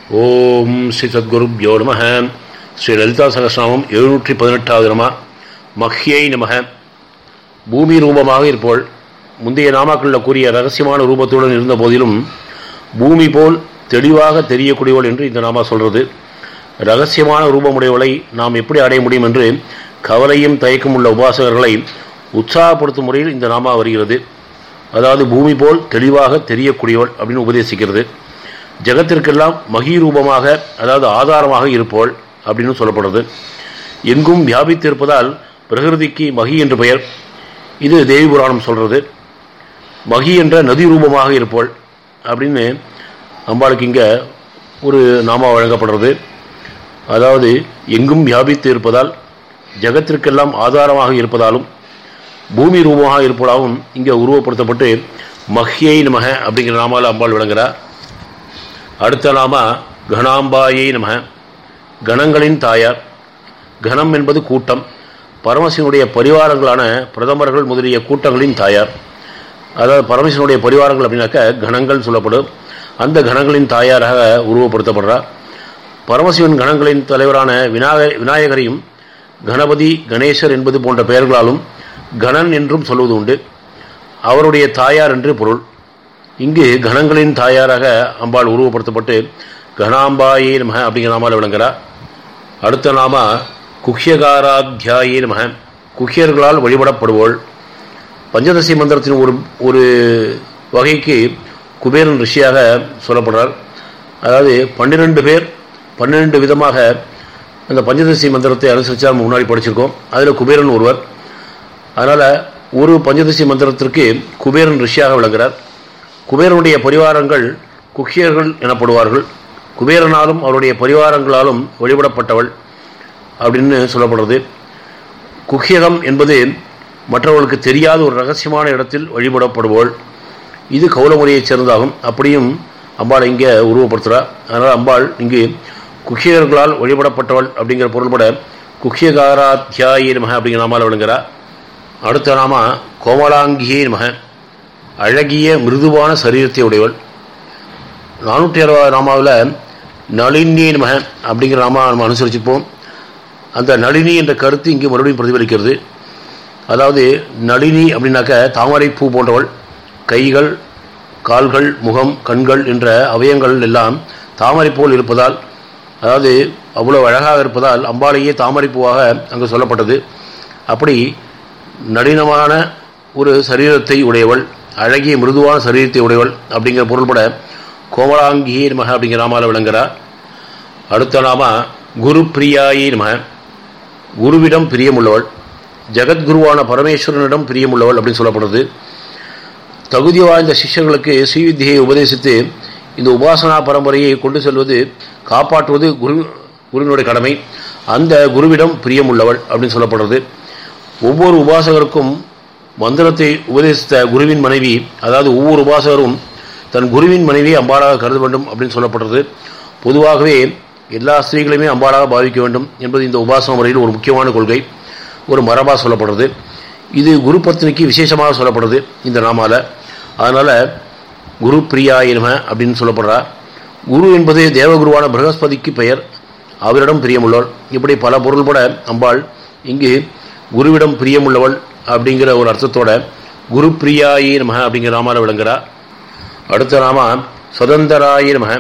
ஓம் ஸ்ரீ சத்குருப்யோ நம ஸ்ரீ லலிதா சகசிரநாமம் எழுநூற்றி பதினெட்டாவது நம மஹ்யை நமக பூமி ரூபமாக இருப்போள் முந்தைய நாமாக்களில் கூறிய ரகசியமான ரூபத்துடன் இருந்த போதிலும் பூமி போல் தெளிவாக தெரியக்கூடியவள் என்று இந்த நாமா சொல்கிறது ரகசியமான ரூபமுடையவளை நாம் எப்படி அடைய முடியும் என்று கவலையும் தயக்கம் உள்ள உபாசகர்களை உற்சாகப்படுத்தும் முறையில் இந்த நாமா வருகிறது அதாவது பூமி போல் தெளிவாக தெரியக்கூடியவள் அப்படின்னு உபதேசிக்கிறது ஜெகத்திற்கெல்லாம் மகீரூபமாக அதாவது ஆதாரமாக இருப்போள் அப்படின்னு சொல்லப்படுறது எங்கும் வியாபித்திருப்பதால் பிரகிருதிக்கு மகி என்று பெயர் இது தேவி புராணம் சொல்கிறது மகி என்ற நதி ரூபமாக இருப்போள் அப்படின்னு அம்பாளுக்கு இங்கே ஒரு நாமா வழங்கப்படுறது அதாவது எங்கும் வியாபித்து இருப்பதால் ஜெகத்திற்கெல்லாம் ஆதாரமாக இருப்பதாலும் பூமி ரூபமாக இருப்பதாகவும் இங்கே உருவப்படுத்தப்பட்டு மஹ்யை நமக அப்படிங்கிற நாமால் அம்பாள் விளங்குகிறார் அடுத்த நாம கணாம்பாயை நம கணங்களின் தாயார் கணம் என்பது கூட்டம் பரமசிவனுடைய பரிவாரங்களான பிரதமர்கள் முதலிய கூட்டங்களின் தாயார் அதாவது பரமசிவனுடைய பரிவாரங்கள் அப்படின்னாக்க கணங்கள் சொல்லப்படும் அந்த கணங்களின் தாயாராக உருவப்படுத்தப்படுறார் பரமசிவன் கணங்களின் தலைவரான விநாயக விநாயகரையும் கணபதி கணேசர் என்பது போன்ற பெயர்களாலும் கணன் என்றும் சொல்வது உண்டு அவருடைய தாயார் என்று பொருள் இங்கு கணங்களின் தாயாராக அம்பாள் உருவப்படுத்தப்பட்டு கணாம்பாயே நமக அப்படிங்கிற நாமால் விளங்குகிறார் அடுத்த நாம குஹ்யகாராத்தியாயே நமக குஹ்யர்களால் வழிபடப்படுவோள் பஞ்சதசி மந்திரத்தின் ஒரு ஒரு வகைக்கு குபேரன் ரிஷியாக சொல்லப்படுறார் அதாவது பன்னிரெண்டு பேர் பன்னிரெண்டு விதமாக அந்த பஞ்சதசி மந்திரத்தை அனுசரித்து நம்ம முன்னாடி படிச்சிருக்கோம் அதில் குபேரன் ஒருவர் அதனால் ஒரு பஞ்சதசி மந்திரத்திற்கு குபேரன் ரிஷியாக விளங்குகிறார் குபேரனுடைய பரிவாரங்கள் குக்கியர்கள் எனப்படுவார்கள் குபேரனாலும் அவருடைய பரிவாரங்களாலும் வழிபடப்பட்டவள் அப்படின்னு சொல்லப்படுறது குக்கியகம் என்பது மற்றவர்களுக்கு தெரியாத ஒரு ரகசியமான இடத்தில் வழிபடப்படுவோள் இது கௌலமுறையைச் சேர்ந்ததாகும் அப்படியும் அம்பாள் இங்கே உருவப்படுத்துகிறார் அதனால் அம்பாள் இங்கு குக்கியர்களால் வழிபடப்பட்டவள் அப்படிங்கிற பொருள்பட குக்கியகாராத்தியாயி நமக அப்படிங்கிற நாமால் விளங்குகிறார் அடுத்த நாம கோமலாங்கியே நமக அழகிய மிருதுவான சரீரத்தை உடையவள் நானூற்றி அறுபது நாமாவில் நளினி நம அப்படிங்கிற நாமா நம்ம அனுசரிச்சுப்போம் அந்த நளினி என்ற கருத்து இங்கே மறுபடியும் பிரதிபலிக்கிறது அதாவது நளினி அப்படின்னாக்க தாமரை பூ போன்றவள் கைகள் கால்கள் முகம் கண்கள் என்ற அவயங்கள் எல்லாம் தாமரை போல் இருப்பதால் அதாவது அவ்வளோ அழகாக இருப்பதால் அம்பாளையே தாமரை பூவாக அங்கு சொல்லப்பட்டது அப்படி நளினமான ஒரு சரீரத்தை உடையவள் அழகிய மிருதுவான சரீரத்தை உடையவள் அப்படிங்கிற பொருள்பட கோமலாங்கியே நமக அப்படிங்கிற நாமால விளங்குகிறார் அடுத்த நாம குரு பிரியாயே நம குருவிடம் பிரியமுள்ளவள் ஜெகத்குருவான பரமேஸ்வரனிடம் பிரியமுள்ளவள் அப்படின்னு சொல்லப்படுறது தகுதி வாய்ந்த சிஷ்யர்களுக்கு ஸ்ரீவித்தியை உபதேசித்து இந்த உபாசனா பரம்பரையை கொண்டு செல்வது காப்பாற்றுவது குரு குருவினுடைய கடமை அந்த குருவிடம் பிரியமுள்ளவள் அப்படின்னு சொல்லப்படுறது ஒவ்வொரு உபாசகருக்கும் மந்திரத்தை உபதேசித்த குருவின் மனைவி அதாவது ஒவ்வொரு உபாசகரும் தன் குருவின் மனைவி அம்பாளாக கருத வேண்டும் அப்படின்னு சொல்லப்படுறது பொதுவாகவே எல்லா ஸ்திரீகளையுமே அம்பாளாக பாவிக்க வேண்டும் என்பது இந்த உபாசன முறையில் ஒரு முக்கியமான கொள்கை ஒரு மரபாக சொல்லப்படுறது இது குரு பத்னிக்கு விசேஷமாக சொல்லப்படுறது இந்த நாமால அதனால் குரு பிரியாயினம அப்படின்னு சொல்லப்படுறா குரு என்பது தேவகுருவான பிரகஸ்பதிக்கு பெயர் அவரிடம் பிரியமுள்ளவள் இப்படி பல பொருள்பட அம்பாள் இங்கு குருவிடம் பிரியமுள்ளவள் அப்படிங்கிற ஒரு அர்த்தத்தோட குரு பிரியாயி நமக அப்படிங்கிற நாமால விளங்குறா அடுத்த நாம சுதந்திராயி நமக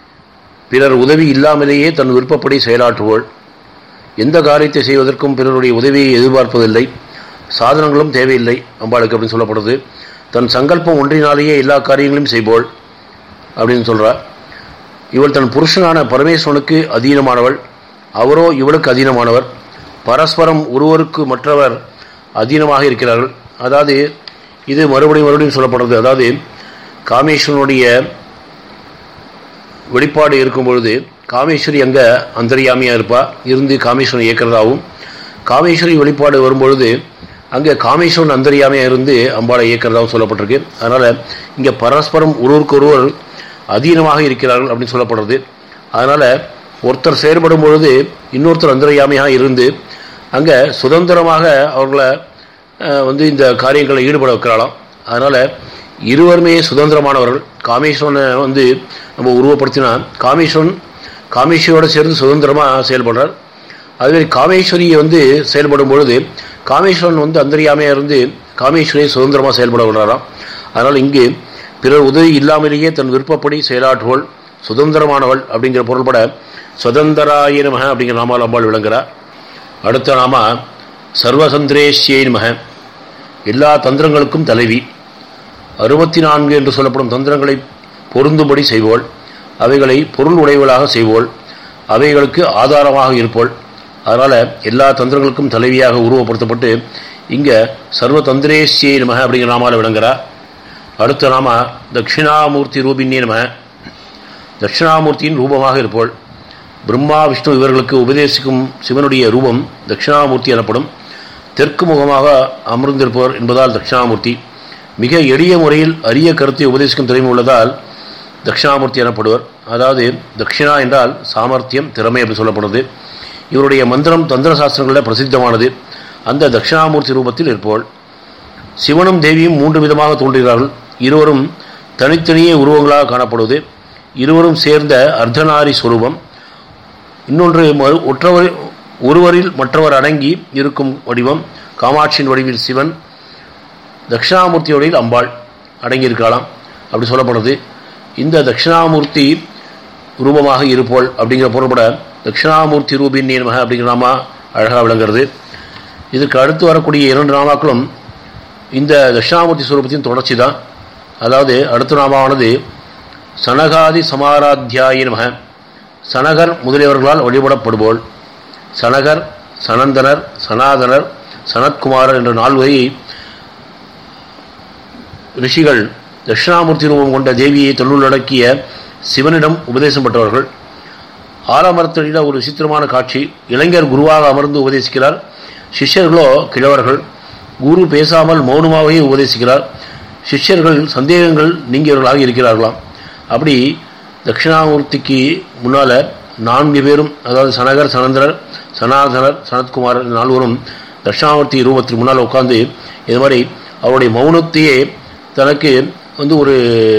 பிறர் உதவி இல்லாமலேயே தன் விருப்பப்படி செயலாற்றுவோள் எந்த காரியத்தை செய்வதற்கும் பிறருடைய உதவியை எதிர்பார்ப்பதில்லை சாதனங்களும் தேவையில்லை அம்பாளுக்கு அப்படின்னு சொல்லப்படுது தன் சங்கல்பம் ஒன்றினாலேயே எல்லா காரியங்களையும் செய்வோள் அப்படின்னு சொல்கிறார் இவள் தன் புருஷனான பரமேஸ்வரனுக்கு அதீனமானவள் அவரோ இவளுக்கு அதீனமானவர் பரஸ்பரம் ஒருவருக்கு மற்றவர் அதீனமாக இருக்கிறார்கள் அதாவது இது மறுபடியும் மறுபடியும் சொல்லப்படுறது அதாவது காமேஸ்வரனுடைய வெளிப்பாடு இருக்கும் பொழுது காமேஸ்வரி அங்கே அந்தரியாமியாக இருப்பா இருந்து காமேஸ்வரன் இயக்கிறதாகவும் காமேஸ்வரி வெளிப்பாடு வரும்பொழுது அங்கே காமேஸ்வரன் அந்தரியாமையாக இருந்து அம்பாளை இயக்கிறதாகவும் சொல்லப்பட்டிருக்கு அதனால் இங்கே பரஸ்பரம் ஒருவருக்கு ஒருவர் அதீனமாக இருக்கிறார்கள் அப்படின்னு சொல்லப்படுறது அதனால் ஒருத்தர் செயல்படும் பொழுது இன்னொருத்தர் அந்தரியாமையாக இருந்து அங்கே சுதந்திரமாக அவர்களை வந்து இந்த காரியங்களில் ஈடுபட வைக்கிறாளாம் அதனால் இருவருமே சுதந்திரமானவர்கள் காமேஸ்வரனை வந்து நம்ம உருவப்படுத்தினா காமேஸ்வரன் காமேஸ்வரியோடு சேர்ந்து சுதந்திரமாக செயல்படுறார் அதுமாரி காமேஸ்வரியை வந்து செயல்படும் பொழுது காமேஸ்வரன் வந்து அந்தரியாமையாக இருந்து காமேஸ்வரியை சுதந்திரமாக செயல்பட விடுறாராம் அதனால் இங்கு பிறர் உதவி இல்லாமலேயே தன் விருப்பப்படி செயலாற்றுவோள் சுதந்திரமானவள் அப்படிங்கிற பொருள்பட சுதந்திராய நமக அப்படிங்கிற நாமால் அம்பாள் விளங்குகிறார் அடுத்த நாம சர்வசந்திரேஷ்யை நமக எல்லா தந்திரங்களுக்கும் தலைவி அறுபத்தி நான்கு என்று சொல்லப்படும் தந்திரங்களை பொருந்தும்படி செய்வோள் அவைகளை பொருள் உடையவளாக செய்வோள் அவைகளுக்கு ஆதாரமாக இருப்போள் அதனால் எல்லா தந்திரங்களுக்கும் தலைவியாக உருவப்படுத்தப்பட்டு இங்கே சர்வ தந்திரேசியை நமக அப்படிங்கிற நாமால் விளங்குறா அடுத்த நாம தட்சிணாமூர்த்தி ரூபின்னே நம தட்சிணாமூர்த்தியின் ரூபமாக இருப்போள் பிரம்மா விஷ்ணு இவர்களுக்கு உபதேசிக்கும் சிவனுடைய ரூபம் தட்சிணாமூர்த்தி எனப்படும் தெற்கு முகமாக அமர்ந்திருப்பவர் என்பதால் தட்சிணாமூர்த்தி மிக எளிய முறையில் அரிய கருத்தை உபதேசிக்கும் திறமை உள்ளதால் தட்சிணாமூர்த்தி எனப்படுவர் அதாவது தட்சிணா என்றால் சாமர்த்தியம் திறமை என்று சொல்லப்படுது இவருடைய மந்திரம் தந்திர சாஸ்திரங்களில் பிரசித்தமானது அந்த தட்சிணாமூர்த்தி ரூபத்தில் இருப்பவள் சிவனும் தேவியும் மூன்று விதமாக தோன்றுகிறார்கள் இருவரும் தனித்தனியே உருவங்களாக காணப்படுவது இருவரும் சேர்ந்த அர்த்தநாரி சுரூபம் இன்னொன்று மறு ஒற்றவர் ஒருவரில் மற்றவர் அடங்கி இருக்கும் வடிவம் காமாட்சியின் வடிவில் சிவன் தட்சிணாமூர்த்தி வடிவில் அம்பாள் அடங்கியிருக்கலாம் அப்படி சொல்லப்படுது இந்த தட்சிணாமூர்த்தி ரூபமாக இருப்போள் அப்படிங்கிற பொருள்பட தட்சிணாமூர்த்தி ரூபின் நேர்மக அப்படிங்கிற நாமா அழகாக விளங்குறது இதுக்கு அடுத்து வரக்கூடிய இரண்டு நாமாக்களும் இந்த தட்சிணாமூர்த்தி ஸ்வரூபத்தின் தொடர்ச்சி தான் அதாவது அடுத்த நாமாவானது சனகாதி சமாராத்தியாய நமக சனகர் முதலியவர்களால் வழிபடப்படுவோள் சனகர் சனந்தனர் சனாதனர் சனத்குமாரர் என்ற நால்வரை ரிஷிகள் தட்சிணாமூர்த்தி ரூபம் கொண்ட தேவியை தொல்லுள்ளடக்கிய சிவனிடம் உபதேசம் பெற்றவர்கள் ஆலமரத்தடியில் ஒரு விசித்திரமான காட்சி இளைஞர் குருவாக அமர்ந்து உபதேசிக்கிறார் சிஷ்யர்களோ கிழவர்கள் குரு பேசாமல் மௌனமாகவே உபதேசிக்கிறார் சிஷ்யர்கள் சந்தேகங்கள் நீங்கியவர்களாக இருக்கிறார்களாம் அப்படி தட்சிணாமூர்த்திக்கு முன்னால் நான்கு பேரும் அதாவது சனகர் சனந்தரர் சனாதனர் சனத்குமாரர் நால்வரும் தட்சிணாமூர்த்தி ரூபத்திற்கு முன்னால் உட்கார்ந்து இது மாதிரி அவருடைய மௌனத்தையே தனக்கு வந்து ஒரு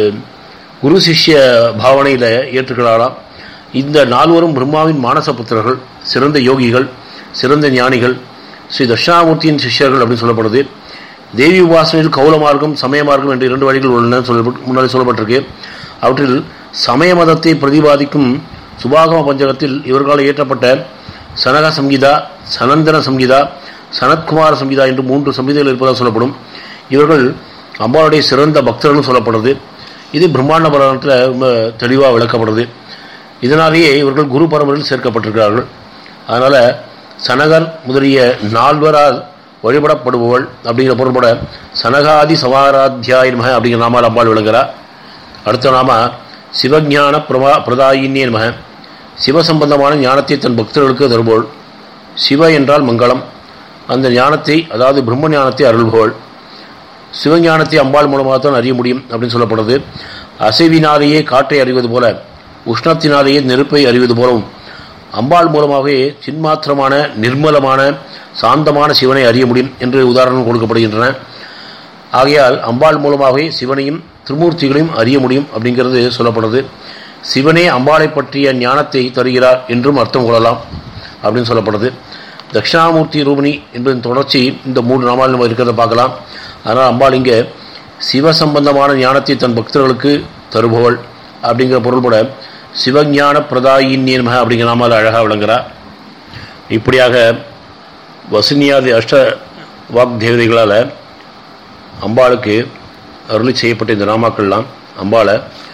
குரு சிஷ்ய பாவனையில் ஏற்றுக்கிறாராம் இந்த நால்வரும் பிரம்மாவின் மானச புத்திரர்கள் சிறந்த யோகிகள் சிறந்த ஞானிகள் ஸ்ரீ தட்சிணாமூர்த்தியின் சிஷ்யர்கள் அப்படின்னு சொல்லப்படுது தேவி உபாசனையில் கௌல மார்க்கம் சமய மார்க்கம் என்று இரண்டு வழிகள் உள்ளன சொல்லப்பட்டு முன்னாடி சொல்லப்பட்டிருக்கு அவற்றில் சமய மதத்தை பிரதிபாதிக்கும் சுபாகம பஞ்சகத்தில் இவர்களால் இயற்றப்பட்ட சனக சம்ஹிதா சனந்தன சம்ஹிதா சனத்குமார சம்ஹிதா என்று மூன்று சம்ஹிதைகள் இருப்பதாக சொல்லப்படும் இவர்கள் அம்பாளுடைய சிறந்த பக்தர்கள் சொல்லப்படுறது இது பிரம்மாண்ட புராணத்தில் ரொம்ப தெளிவாக விளக்கப்படுறது இதனாலேயே இவர்கள் குரு பரம்பரையில் சேர்க்கப்பட்டிருக்கிறார்கள் அதனால் சனகர் முதலிய நால்வரால் வழிபடப்படுபவள் அப்படிங்கிற பொருள்பட சனகாதி சமாராத்தியாயன்மக அப்படிங்கிற நாமால் அம்பாள் விளங்குகிறார் அடுத்த நாம சிவஞான பிரபா பிரதாயின்யே நமக சிவசம்பந்தமான ஞானத்தை தன் பக்தர்களுக்கு தருபோள் சிவ என்றால் மங்களம் அந்த ஞானத்தை அதாவது பிரம்ம ஞானத்தை அருள்போள் சிவஞானத்தை அம்பாள் மூலமாக தான் அறிய முடியும் அப்படின்னு சொல்லப்படுறது அசைவினாலேயே காற்றை அறிவது போல உஷ்ணத்தினாலேயே நெருப்பை அறிவது போலவும் அம்பாள் மூலமாகவே சின்மாத்திரமான நிர்மலமான சாந்தமான சிவனை அறிய முடியும் என்று உதாரணம் கொடுக்கப்படுகின்றன ஆகையால் அம்பாள் மூலமாகவே சிவனையும் திருமூர்த்திகளையும் அறிய முடியும் அப்படிங்கிறது சொல்லப்படுது சிவனே அம்பாளை பற்றிய ஞானத்தை தருகிறார் என்றும் அர்த்தம் கொள்ளலாம் அப்படின்னு சொல்லப்படுது தட்சிணாமூர்த்தி ரூபிணி என்பதன் தொடர்ச்சி இந்த மூன்று நாமால் நம்ம இருக்கிறத பார்க்கலாம் அதனால் அம்பாள் இங்கே சிவ சம்பந்தமான ஞானத்தை தன் பக்தர்களுக்கு தருபவள் அப்படிங்கிற பொருள்பட சிவஞான பிரதாயின்யன்ம அப்படிங்கிற நாமால் அழகாக விளங்குகிறார் இப்படியாக வசுனியாதி அஷ்ட வாக் தேவதைகளால் அம்பாளுக்கு அருளி செய்யப்பட்ட இந்த நாமாக்கள்லாம் அம்பாளை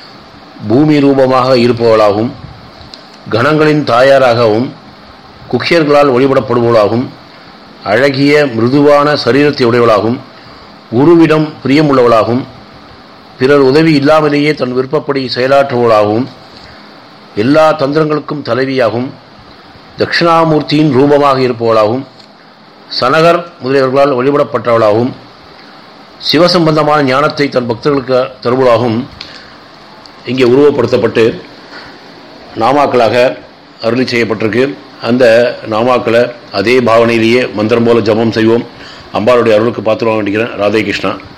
பூமி ரூபமாக இருப்பவளாகவும் கணங்களின் தாயாராகவும் குக்கியர்களால் வழிபடப்படுபவளாகவும் அழகிய மிருதுவான சரீரத்தை உடையவளாகவும் குருவிடம் பிரியமுள்ளவளாகவும் பிறர் உதவி இல்லாமலேயே தன் விருப்பப்படி செயலாற்றுவளாகவும் எல்லா தந்திரங்களுக்கும் தலைவியாகவும் தட்சிணாமூர்த்தியின் ரூபமாக இருப்பவளாகவும் சனகர் முதலியவர்களால் வழிபடப்பட்டவளாகவும் சிவசம்பந்தமான ஞானத்தை தன் பக்தர்களுக்கு தருவதாகவும் இங்கே உருவப்படுத்தப்பட்டு நாமாக்களாக அருளி செய்யப்பட்டிருக்கு அந்த நாமாக்களை அதே பாவனையிலேயே மந்திரம் போல ஜபம் செய்வோம் அம்பாளுடைய அருளுக்கு பார்த்துருவாங்க வேண்டிக்கிறேன் ராதே கிருஷ்ணா